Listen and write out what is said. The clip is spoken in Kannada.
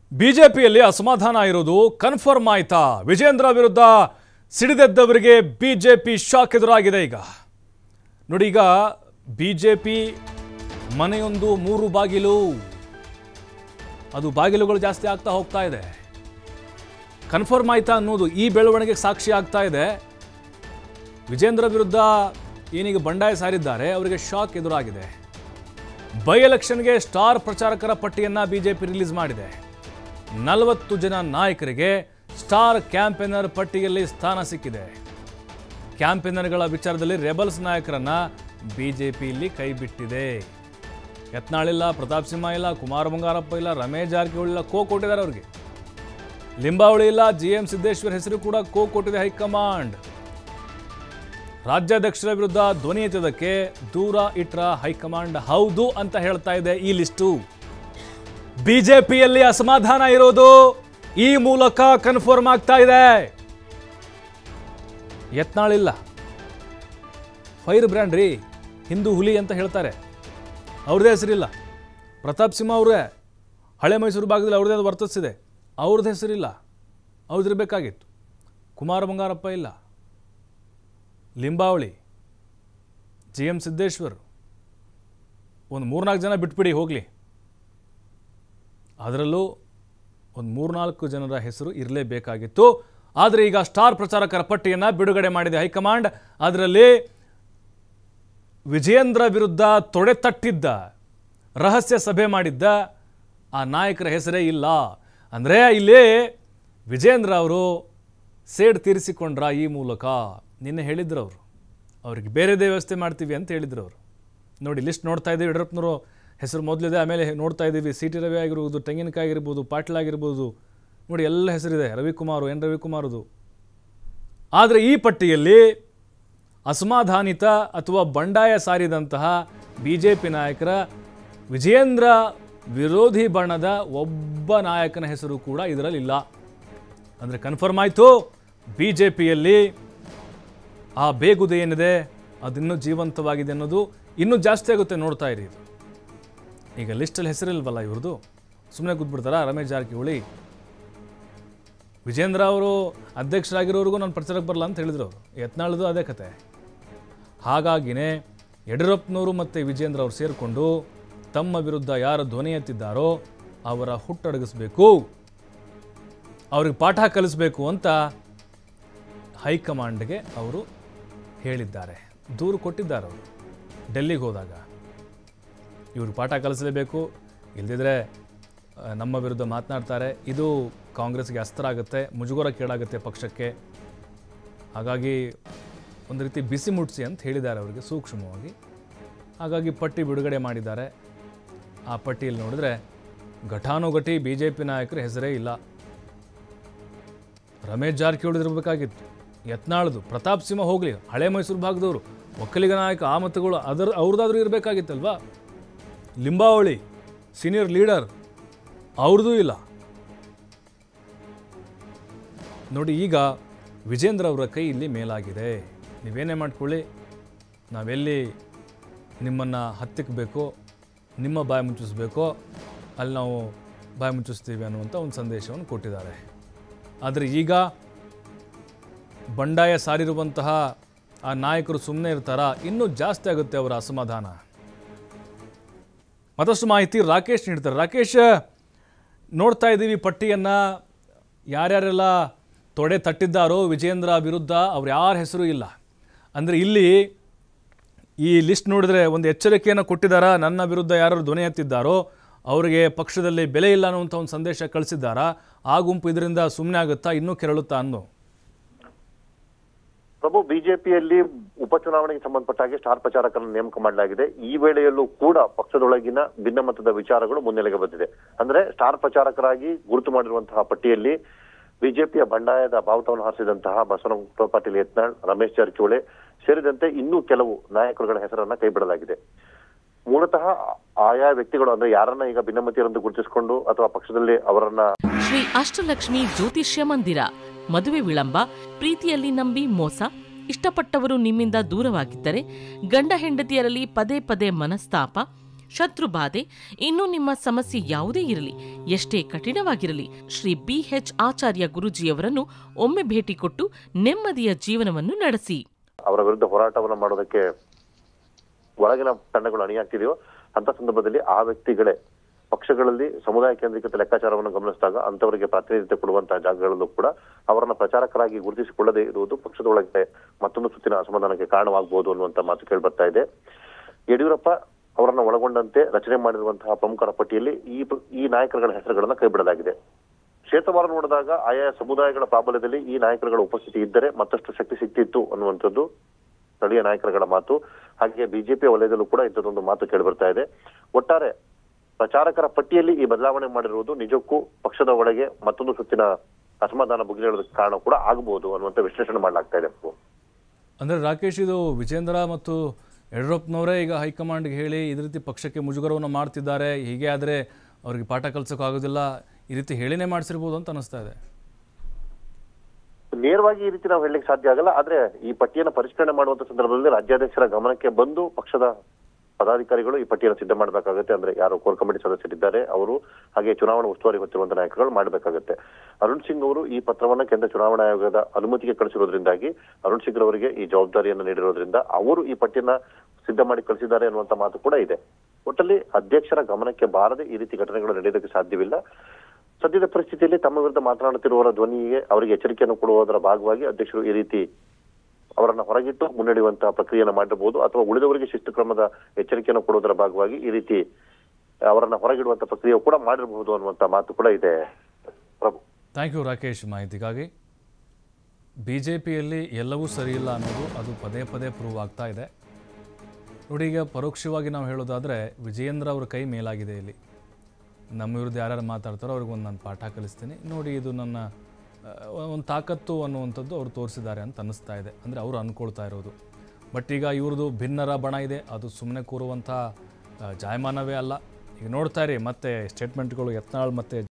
ಬಿಜೆಪಿಯಲ್ಲಿ ಅಸಮಾಧಾನ ಇರೋದು ಕನ್ಫರ್ಮ್ ಆಯ್ತಾ ವಿಜೇಂದ್ರ ವಿರುದ್ಧ ಸಿಡಿದೆದ್ದವರಿಗೆ ಬಿಜೆಪಿ ಶಾಕ್ ಎದುರಾಗಿದೆ ಈಗ ನೋಡಿ ಈಗ ಬಿಜೆಪಿ ಮನೆಯೊಂದು ಮೂರು ಬಾಗಿಲು ಅದು ಬಾಗಿಲುಗಳು ಜಾಸ್ತಿ ಆಗ್ತಾ ಹೋಗ್ತಾ ಇದೆ ಕನ್ಫರ್ಮ್ ಆಯ್ತಾ ಅನ್ನೋದು ಈ ಬೆಳವಣಿಗೆಗೆ ಸಾಕ್ಷಿ ಆಗ್ತಾ ಇದೆ ವಿಜೇಂದ್ರ ವಿರುದ್ಧ ಏನೀಗ ಬಂಡಾಯ ಸಾರಿದ್ದಾರೆ ಅವರಿಗೆ ಶಾಕ್ ಎದುರಾಗಿದೆ ಬೈ ಎಲೆಕ್ಷನ್ಗೆ ಸ್ಟಾರ್ ಪ್ರಚಾರಕರ ಪಟ್ಟಿಯನ್ನ ಬಿಜೆಪಿ ರಿಲೀಸ್ ಮಾಡಿದೆ ನಲವತ್ತು ಜನ ನಾಯಕರಿಗೆ ಸ್ಟಾರ್ ಕ್ಯಾಂಪೇನರ್ ಪಟ್ಟಿಯಲ್ಲಿ ಸ್ಥಾನ ಸಿಕ್ಕಿದೆ ಕ್ಯಾಂಪೇನರ್ಗಳ ವಿಚಾರದಲ್ಲಿ ರೆಬಲ್ಸ್ ನಾಯಕರನ್ನ ಬಿಜೆಪಿ ಇಲ್ಲಿ ಕೈ ಬಿಟ್ಟಿದೆ ಯತ್ನಾಳಿಲ್ಲ ಪ್ರತಾಪ್ ಸಿಂಹ ಇಲ್ಲ ಕುಮಾರ ಬಂಗಾರಪ್ಪ ಇಲ್ಲ ರಮೇಶ್ ಜಾರಕಿಹೊಳಿ ಇಲ್ಲ ಕೋ ಕೊಟ್ಟಿದ್ದಾರೆ ಅವ್ರಿಗೆ ಲಿಂಬಾವಳಿ ಇಲ್ಲ ಜಿ ಎಂ ಸಿದ್ದೇಶ್ವರ್ ಹೆಸರು ಕೂಡ ಕೋ ಕೊಟ್ಟಿದೆ ಹೈಕಮಾಂಡ್ ರಾಜ್ಯಾಧ್ಯಕ್ಷರ ವಿರುದ್ಧ ಧ್ವನಿ ಎತ್ತದಕ್ಕೆ ದೂರ ಇಟ್ರ ಹೈಕಮಾಂಡ್ ಹೌದು ಅಂತ ಹೇಳ್ತಾ ಇದೆ ಈ ಲಿಸ್ಟು ಬಿಜೆಪಿಯಲ್ಲಿ ಅಸಮಾಧಾನ ಇರೋದು ಈ ಮೂಲಕ ಕನ್ಫರ್ಮ್ ಆಗ್ತಾ ಇದೆ ಯತ್ನಾಳಿಲ್ಲ ಫೈರ್ ಬ್ರ್ಯಾಂಡ್ ರೀ ಹಿಂದೂ ಹುಲಿ ಅಂತ ಹೇಳ್ತಾರೆ ಅವ್ರದ್ದೇ ಹೆಸರಿಲ್ಲ ಪ್ರತಾಪ್ ಸಿಂಹ ಅವರೇ ಹಳೆ ಮೈಸೂರು ಭಾಗದಲ್ಲಿ ಅವ್ರದ್ದೇ ಅದು ವರ್ತಿಸಿದೆ ಅವ್ರದ್ದು ಹೆಸರಿಲ್ಲ ಅವ್ರದ್ದಿರಬೇಕಾಗಿತ್ತು ಕುಮಾರ ಬಂಗಾರಪ್ಪ ಇಲ್ಲ ಲಿಂಬಾವಳಿ ಜಿ ಎಂ ಸಿದ್ದೇಶ್ವರ್ ಒಂದು ಮೂರ್ನಾಲ್ಕು ಜನ ಬಿಟ್ಬಿಡಿ ಹೋಗಲಿ ಅದರಲ್ಲೂ ಒಂದು ಮೂರ್ನಾಲ್ಕು ಜನರ ಹೆಸರು ಇರಲೇಬೇಕಾಗಿತ್ತು ಆದರೆ ಈಗ ಸ್ಟಾರ್ ಪ್ರಚಾರಕರ ಪಟ್ಟಿಯನ್ನು ಬಿಡುಗಡೆ ಮಾಡಿದೆ ಹೈಕಮಾಂಡ್ ಅದರಲ್ಲಿ ವಿಜಯೇಂದ್ರ ವಿರುದ್ಧ ತೊಡೆತಟ್ಟಿದ್ದ ರಹಸ್ಯ ಸಭೆ ಮಾಡಿದ್ದ ಆ ನಾಯಕರ ಹೆಸರೇ ಇಲ್ಲ ಅಂದರೆ ಇಲ್ಲಿ ವಿಜೇಂದ್ರ ಅವರು ಸೇಡ್ ತೀರಿಸಿಕೊಂಡ್ರ ಈ ಮೂಲಕ ನಿನ್ನೆ ಹೇಳಿದ್ರು ಅವರು ಅವ್ರಿಗೆ ಬೇರೆದೇ ವ್ಯವಸ್ಥೆ ಮಾಡ್ತೀವಿ ಅಂತ ಹೇಳಿದ್ರು ಅವರು ನೋಡಿ ಲಿಸ್ಟ್ ನೋಡ್ತಾ ಇದ್ದೀವಿ ಯಡಿಯೂರಪ್ಪನವರು ಹೆಸರು ಮೊದಲಿದೆ ಆಮೇಲೆ ನೋಡ್ತಾ ಇದ್ದೀವಿ ಸಿ ಟಿ ರವಿ ಆಗಿರ್ಬೋದು ತೆಂಗಿನಕಾಯಿ ಆಗಿರ್ಬೋದು ಪಾಟೀಲ್ ಆಗಿರ್ಬೋದು ನೋಡಿ ಎಲ್ಲ ಹೆಸರಿದೆ ರವಿಕುಮಾರು ಎನ್ ರವಿಕುಮಾರದು ಆದರೆ ಈ ಪಟ್ಟಿಯಲ್ಲಿ ಅಸಮಾಧಾನಿತ ಅಥವಾ ಬಂಡಾಯ ಸಾರಿದಂತಹ ಬಿ ಜೆ ಪಿ ನಾಯಕರ ವಿಜಯೇಂದ್ರ ವಿರೋಧಿ ಬಣದ ಒಬ್ಬ ನಾಯಕನ ಹೆಸರು ಕೂಡ ಇದರಲ್ಲಿಲ್ಲ ಅಂದರೆ ಕನ್ಫರ್ಮ್ ಆಯಿತು ಬಿ ಜೆ ಪಿಯಲ್ಲಿ ಆ ಬೇಗುದೆ ಏನಿದೆ ಅದಿನ್ನೂ ಜೀವಂತವಾಗಿದೆ ಅನ್ನೋದು ಇನ್ನೂ ಜಾಸ್ತಿ ಆಗುತ್ತೆ ನೋಡ್ತಾ ಇರಿ ಇದು ಈಗ ಲಿಸ್ಟಲ್ಲಿ ಹೆಸರಿಲ್ವಲ್ಲ ಇವ್ರದ್ದು ಸುಮ್ಮನೆ ಕೂತ್ಬಿಡ್ತಾರ ರಮೇಶ್ ಜಾರಕಿಹೊಳಿ ವಿಜೇಂದ್ರ ಅವರು ಅಧ್ಯಕ್ಷರಾಗಿರೋರಿಗೂ ನಾನು ಪ್ರಚಾರಕ್ಕೆ ಬರಲ್ಲ ಅಂತ ಹೇಳಿದ್ರು ಅವರು ಯತ್ನಾಳದು ಅದೇ ಕತೆ ಹಾಗಾಗಿನೇ ಯಡಿಯೂರಪ್ಪನವರು ಮತ್ತು ವಿಜೇಂದ್ರ ಅವರು ಸೇರಿಕೊಂಡು ತಮ್ಮ ವಿರುದ್ಧ ಯಾರು ಧ್ವನಿ ಎತ್ತಿದ್ದಾರೋ ಅವರ ಹುಟ್ಟಡಗಿಸ್ಬೇಕು ಅವ್ರಿಗೆ ಪಾಠ ಕಲಿಸ್ಬೇಕು ಅಂತ ಹೈಕಮಾಂಡ್ಗೆ ಅವರು ಹೇಳಿದ್ದಾರೆ ದೂರು ಕೊಟ್ಟಿದ್ದಾರೆ ಅವರು ಡೆಲ್ಲಿಗೆ ಹೋದಾಗ ಇವರು ಪಾಠ ಕಲಿಸಲೇಬೇಕು ಇಲ್ದಿದ್ರೆ ಆ, ನಮ್ಮ ವಿರುದ್ಧ ಮಾತನಾಡ್ತಾರೆ ಇದು ಕಾಂಗ್ರೆಸ್ಗೆ ಅಸ್ತ್ರ ಆಗುತ್ತೆ ಮುಜುಗರ ಕೇಳಾಗುತ್ತೆ ಪಕ್ಷಕ್ಕೆ ಹಾಗಾಗಿ ಒಂದು ರೀತಿ ಬಿಸಿ ಮುಟ್ಟಿಸಿ ಅಂತ ಹೇಳಿದ್ದಾರೆ ಅವರಿಗೆ ಸೂಕ್ಷ್ಮವಾಗಿ ಹಾಗಾಗಿ ಪಟ್ಟಿ ಬಿಡುಗಡೆ ಮಾಡಿದ್ದಾರೆ ಆ ಪಟ್ಟಿಯಲ್ಲಿ ನೋಡಿದ್ರೆ ಘಟಾನುಘಟಿ ಬಿ ಜೆ ಪಿ ನಾಯಕರ ಹೆಸರೇ ಇಲ್ಲ ರಮೇಶ್ ಜಾರಕಿಹೊಳಿ ಇರಬೇಕಾಗಿತ್ತು ಯತ್ನಾಳ್ದು ಪ್ರತಾಪ್ ಸಿಂಹ ಹೋಗಲಿ ಹಳೆ ಮೈಸೂರು ಭಾಗದವರು ಒಕ್ಕಲಿಗ ನಾಯಕ ಆ ಮತಗಳು ಅದರ ಅವ್ರದ್ದಾದ್ರೂ ಇರಬೇಕಾಗಿತ್ತಲ್ವಾ ಲಿಂಬಾವಳಿ ಸೀನಿಯರ್ ಲೀಡರ್ ಅವ್ರದ್ದೂ ಇಲ್ಲ ನೋಡಿ ಈಗ ವಿಜೇಂದ್ರ ಅವರ ಕೈ ಇಲ್ಲಿ ಮೇಲಾಗಿದೆ ನೀವೇನೇ ಮಾಡ್ಕೊಳ್ಳಿ ನಾವೆಲ್ಲಿ ನಿಮ್ಮನ್ನು ಹತ್ತಿಕ್ಕಬೇಕೋ ನಿಮ್ಮ ಬಾಯಿ ಮುಚ್ಚಿಸ್ಬೇಕೋ ಅಲ್ಲಿ ನಾವು ಬಾಯಿ ಮುಚ್ಚಿಸ್ತೀವಿ ಅನ್ನುವಂಥ ಒಂದು ಸಂದೇಶವನ್ನು ಕೊಟ್ಟಿದ್ದಾರೆ ಆದರೆ ಈಗ ಬಂಡಾಯ ಸಾರಿರುವಂತಹ ಆ ನಾಯಕರು ಸುಮ್ಮನೆ ಇರ್ತಾರಾ ಇನ್ನೂ ಜಾಸ್ತಿ ಆಗುತ್ತೆ ಅವರ ಅಸಮಾಧಾನ ಮತ್ತಷ್ಟು ಮಾಹಿತಿ ರಾಕೇಶ್ ನೀಡ್ತಾರೆ ರಾಕೇಶ್ ನೋಡ್ತಾ ಇದ್ದೀವಿ ಪಟ್ಟಿಯನ್ನು ಯಾರ್ಯಾರೆಲ್ಲ ತೊಡೆ ತಟ್ಟಿದ್ದಾರೋ ವಿಜೇಂದ್ರ ವಿರುದ್ಧ ಅವ್ರು ಯಾರ ಹೆಸರು ಇಲ್ಲ ಅಂದರೆ ಇಲ್ಲಿ ಈ ಲಿಸ್ಟ್ ನೋಡಿದ್ರೆ ಒಂದು ಎಚ್ಚರಿಕೆಯನ್ನು ಕೊಟ್ಟಿದ್ದಾರಾ ನನ್ನ ವಿರುದ್ಧ ಯಾರು ಧ್ವನಿ ಎತ್ತಿದ್ದಾರೋ ಅವರಿಗೆ ಪಕ್ಷದಲ್ಲಿ ಬೆಲೆ ಇಲ್ಲ ಅನ್ನುವಂಥ ಒಂದು ಸಂದೇಶ ಕಳಿಸಿದ್ದಾರಾ ಆ ಗುಂಪು ಇದರಿಂದ ಸುಮ್ಮನೆ ಆಗುತ್ತಾ ಇನ್ನೂ ಕೆರಳುತ್ತಾ ಅನ್ನೋ ಪ್ರಭು ಬಿಜೆಪಿಯಲ್ಲಿ ಉಪಚುನಾವಣೆಗೆ ಸಂಬಂಧಪಟ್ಟ ಹಾಗೆ ಸ್ಟಾರ್ ಪ್ರಚಾರಕರನ್ನು ನೇಮಕ ಮಾಡಲಾಗಿದೆ ಈ ವೇಳೆಯಲ್ಲೂ ಕೂಡ ಪಕ್ಷದೊಳಗಿನ ಭಿನ್ನಮತದ ವಿಚಾರಗಳು ಮುನ್ನೆಲೆಗೆ ಬಂದಿದೆ ಅಂದ್ರೆ ಸ್ಟಾರ್ ಪ್ರಚಾರಕರಾಗಿ ಗುರುತು ಮಾಡಿರುವಂತಹ ಪಟ್ಟಿಯಲ್ಲಿ ಬಿಜೆಪಿಯ ಬಂಡಾಯದ ಬಾವುಟವನ್ನು ಹಾರಿಸಿದಂತಹ ಬಸವನಗುಪ್ತ ಪಾಟೀಲ್ ಯತ್ನಾಳ್ ರಮೇಶ್ ಜಾರಕಿಹೊಳಿ ಸೇರಿದಂತೆ ಇನ್ನೂ ಕೆಲವು ನಾಯಕರುಗಳ ಹೆಸರನ್ನ ಕೈಬಿಡಲಾಗಿದೆ ಮೂಲತಃ ಆಯಾ ವ್ಯಕ್ತಿಗಳು ಅಂದ್ರೆ ಯಾರನ್ನ ಈಗ ಭಿನ್ನಮತಿಯರೆಂದು ಗುರುತಿಸಿಕೊಂಡು ಅಥವಾ ಪಕ್ಷದಲ್ಲಿ ಅವರನ್ನ ಶ್ರೀ ಅಷ್ಟಲಕ್ಷ್ಮಿ ಜ್ಯೋತಿಷ್ಯ ಮಂದಿರ ಮದುವೆ ವಿಳಂಬ ಪ್ರೀತಿಯಲ್ಲಿ ನಂಬಿ ಮೋಸ ಇಷ್ಟಪಟ್ಟವರು ನಿಮ್ಮಿಂದ ದೂರವಾಗಿದ್ದರೆ ಗಂಡ ಹೆಂಡತಿಯರಲ್ಲಿ ಪದೇ ಪದೇ ಮನಸ್ತಾಪ ಶತ್ರು ಬಾಧೆ ಇನ್ನು ನಿಮ್ಮ ಸಮಸ್ಯೆ ಯಾವುದೇ ಇರಲಿ ಎಷ್ಟೇ ಕಠಿಣವಾಗಿರಲಿ ಶ್ರೀ ಬಿಎಚ್ ಆಚಾರ್ಯ ಗುರುಜಿಯವರನ್ನು ಒಮ್ಮೆ ಭೇಟಿ ಕೊಟ್ಟು ನೆಮ್ಮದಿಯ ಜೀವನವನ್ನು ನಡೆಸಿ ಅವರ ವಿರುದ್ಧ ಹೋರಾಟವನ್ನ ಮಾಡೋದಕ್ಕೆ ಒಳಗಿನ ತಂಡಗಳು ಅಣಿಯಾಗ್ತಿದೆಯೋ ಅಂತ ಸಂದರ್ಭದಲ್ಲಿ ಆ ವ್ಯಕ್ತಿಗಳೇ ಪಕ್ಷಗಳಲ್ಲಿ ಸಮುದಾಯ ಕೇಂದ್ರೀಕೃತ ಲೆಕ್ಕಾಚಾರವನ್ನು ಗಮನಿಸಿದಾಗ ಅಂತವರಿಗೆ ಪ್ರಾತಿನಿಧ್ಯ ಕೊಡುವಂತಹ ಜಾಗಗಳಲ್ಲೂ ಕೂಡ ಅವರನ್ನ ಪ್ರಚಾರಕರಾಗಿ ಗುರುತಿಸಿಕೊಳ್ಳದೇ ಇರುವುದು ಪಕ್ಷದ ಒಳಗೆ ಮತ್ತೊಂದು ಸುತ್ತಿನ ಅಸಮಾಧಾನಕ್ಕೆ ಕಾರಣವಾಗಬಹುದು ಅನ್ನುವಂತ ಮಾತು ಕೇಳಿ ಬರ್ತಾ ಇದೆ ಯಡಿಯೂರಪ್ಪ ಅವರನ್ನ ಒಳಗೊಂಡಂತೆ ರಚನೆ ಮಾಡಿರುವಂತಹ ಪ್ರಮುಖರ ಪಟ್ಟಿಯಲ್ಲಿ ಈ ಈ ನಾಯಕರುಗಳ ಹೆಸರುಗಳನ್ನ ಕೈಬಿಡಲಾಗಿದೆ ಕ್ಷೇತ್ರವಾರ ನೋಡಿದಾಗ ಆಯಾ ಸಮುದಾಯಗಳ ಪ್ರಾಬಲ್ಯದಲ್ಲಿ ಈ ನಾಯಕರುಗಳ ಉಪಸ್ಥಿತಿ ಇದ್ದರೆ ಮತ್ತಷ್ಟು ಶಕ್ತಿ ಸಿಕ್ತಿತ್ತು ಅನ್ನುವಂಥದ್ದು ಸ್ಥಳೀಯ ನಾಯಕರುಗಳ ಮಾತು ಹಾಗೆ ಬಿಜೆಪಿ ವಲಯದಲ್ಲೂ ಕೂಡ ಇಂಥದ್ದೊಂದು ಮಾತು ಕೇಳಿ ಬರ್ತಾ ಇದೆ ಒಟ್ಟಾರೆ ಪ್ರಚಾರಕರ ಪಟ್ಟಿಯಲ್ಲಿ ಈ ಬದಲಾವಣೆ ಮಾಡಿರುವುದು ನಿಜಕ್ಕೂ ಪಕ್ಷದ ಒಳಗೆ ಮತ್ತೊಂದು ಸುತ್ತಿನ ಅಸಮಾಧಾನ ಭುಗಿಲೇಳೋದಕ್ಕೆ ಕಾರಣ ಕೂಡ ಆಗಬಹುದು ಅನ್ನುವಂತ ವಿಶ್ಲೇಷಣೆ ಮಾಡಲಾಗ್ತಾ ಇದೆ ಅಂದರೆ ರಾಕೇಶ್ ಇದು ವಿಜೇಂದ್ರ ಮತ್ತು ಯಡಿಯೂರಪ್ಪನವರೇ ಈಗ ಹೈಕಮಾಂಡ್ಗೆ ಹೇಳಿ ಇದೇ ರೀತಿ ಪಕ್ಷಕ್ಕೆ ಮುಜುಗರವನ್ನು ಮಾಡ್ತಿದ್ದಾರೆ ಹೀಗೆ ಆದರೆ ಅವ್ರಿಗೆ ಪಾಠ ಕಲಿಸೋಕ್ಕಾಗೋದಿಲ್ಲ ಈ ರೀತಿ ಹೇಳಿನೇ ಮಾಡಿಸಿರ್ಬೋದು ಅಂತ ಅನಿಸ್ತಾ ಇದೆ ನೇರವಾಗಿ ಈ ರೀತಿ ನಾವು ಹೇಳಲಿಕ್ಕೆ ಸಾಧ್ಯ ಆಗಲ್ಲ ಆದ್ರೆ ಈ ಪಟ್ಟಿಯನ್ನು ಪರಿಷ್ಕರಣೆ ಮಾಡುವಂತ ಸಂದರ್ಭದಲ್ಲಿ ರಾಜ್ಯಾಧ್ಯಕ್ಷರ ಗಮನಕ್ಕೆ ಬಂದು ಪಕ್ಷದ ಪದಾಧಿಕಾರಿಗಳು ಈ ಪಟ್ಟಿಯನ್ನು ಸಿದ್ಧ ಮಾಡಬೇಕಾಗುತ್ತೆ ಅಂದ್ರೆ ಯಾರು ಕೋರ್ ಕಮಿಟಿ ಸದಸ್ಯರಿದ್ದಾರೆ ಅವರು ಹಾಗೆ ಚುನಾವಣಾ ಉಸ್ತುವಾರಿ ಹೊತ್ತಿರುವಂತಹ ನಾಯಕರುಗಳು ಮಾಡಬೇಕಾಗುತ್ತೆ ಅರುಣ್ ಸಿಂಗ್ ಅವರು ಈ ಪತ್ರವನ್ನ ಕೇಂದ್ರ ಚುನಾವಣಾ ಆಯೋಗದ ಅನುಮತಿಗೆ ಕಳಿಸಿರೋದ್ರಿಂದಾಗಿ ಅರುಣ್ ಸಿಂಗ್ ಅವರಿಗೆ ಈ ಜವಾಬ್ದಾರಿಯನ್ನು ನೀಡಿರೋದ್ರಿಂದ ಅವರು ಈ ಪಟ್ಟಿಯನ್ನ ಸಿದ್ಧ ಮಾಡಿ ಕಳಿಸಿದ್ದಾರೆ ಅನ್ನುವಂತ ಮಾತು ಕೂಡ ಇದೆ ಒಟ್ಟಲ್ಲಿ ಅಧ್ಯಕ್ಷರ ಗಮನಕ್ಕೆ ಬಾರದೆ ಈ ರೀತಿ ಘಟನೆಗಳು ನಡೆಯೋದಕ್ಕೆ ಸಾಧ್ಯವಿಲ್ಲ ಸದ್ಯದ ಪರಿಸ್ಥಿತಿಯಲ್ಲಿ ತಮ್ಮ ವಿರುದ್ಧ ಮಾತನಾಡುತ್ತಿರುವವರ ಧ್ವನಿಗೆ ಅವರಿಗೆ ಎಚ್ಚರಿಕೆಯನ್ನು ಕೊಡುವುದರ ಭಾಗವಾಗಿ ಅಧ್ಯಕ್ಷರು ಈ ರೀತಿ ಅವರನ್ನ ಹೊರಗಿಟ್ಟು ಮುನ್ನಡೆಯುವಂತಹ ಪ್ರಕ್ರಿಯೆಯನ್ನು ಮಾಡಿರಬಹುದು ಅಥವಾ ಉಳಿದವರಿಗೆ ಶಿಸ್ತು ಕ್ರಮದ ಎಚ್ಚರಿಕೆಯನ್ನು ಕೊಡುವುದರ ಭಾಗವಾಗಿ ಈ ರೀತಿ ಅವರನ್ನ ಹೊರಗಿಡುವಂತ ಪ್ರಕ್ರಿಯೆ ಕೂಡ ಮಾಡಿರಬಹುದು ಅನ್ನುವಂತ ಮಾತು ಕೂಡ ಇದೆ ಪ್ರಭು ಥ್ಯಾಂಕ್ ಯು ರಾಕೇಶ್ ಮಾಹಿತಿಗಾಗಿ ಬಿ ಜೆ ಪಿಯಲ್ಲಿ ಎಲ್ಲವೂ ಸರಿಯಿಲ್ಲ ಅನ್ನೋದು ಅದು ಪದೇ ಪದೇ ಪ್ರೂವ್ ಆಗ್ತಾ ಇದೆ ನೋಡಿ ಈಗ ಪರೋಕ್ಷವಾಗಿ ನಾವು ಹೇಳೋದಾದರೆ ವಿಜಯೇಂದ್ರ ಅವ್ರ ಕೈ ಮೇಲಾಗಿದೆ ಇಲ್ಲಿ ನಮ್ಮ ವಿರುದ್ಧ ಯಾರ್ಯಾರು ಮಾತಾಡ್ತಾರೋ ಅವ್ರಿಗೆ ಒಂದು ನಾನು ಪಾಠ ಕಲಿಸ್ತೀನಿ ನೋಡಿ ಇದು ನನ್ನ ಒಂದು ತಾಕತ್ತು ಅನ್ನುವಂಥದ್ದು ಅವ್ರು ತೋರಿಸಿದ್ದಾರೆ ಅಂತ ಅನ್ನಿಸ್ತಾ ಇದೆ ಅಂದರೆ ಅವರು ಅಂದ್ಕೊಳ್ತಾ ಇರೋದು ಬಟ್ ಈಗ ಇವ್ರದ್ದು ಭಿನ್ನರ ಬಣ ಇದೆ ಅದು ಸುಮ್ಮನೆ ಕೂರುವಂಥ ಆ, ಜಾಯಮಾನವೇ ಅಲ್ಲ ಈಗ ನೋಡ್ತಾ ಇರಿ ಮತ್ತೆ ಸ್ಟೇಟ್ಮೆಂಟ್ಗಳು ಯತ್ನಾಳ್ ಮತ್ತು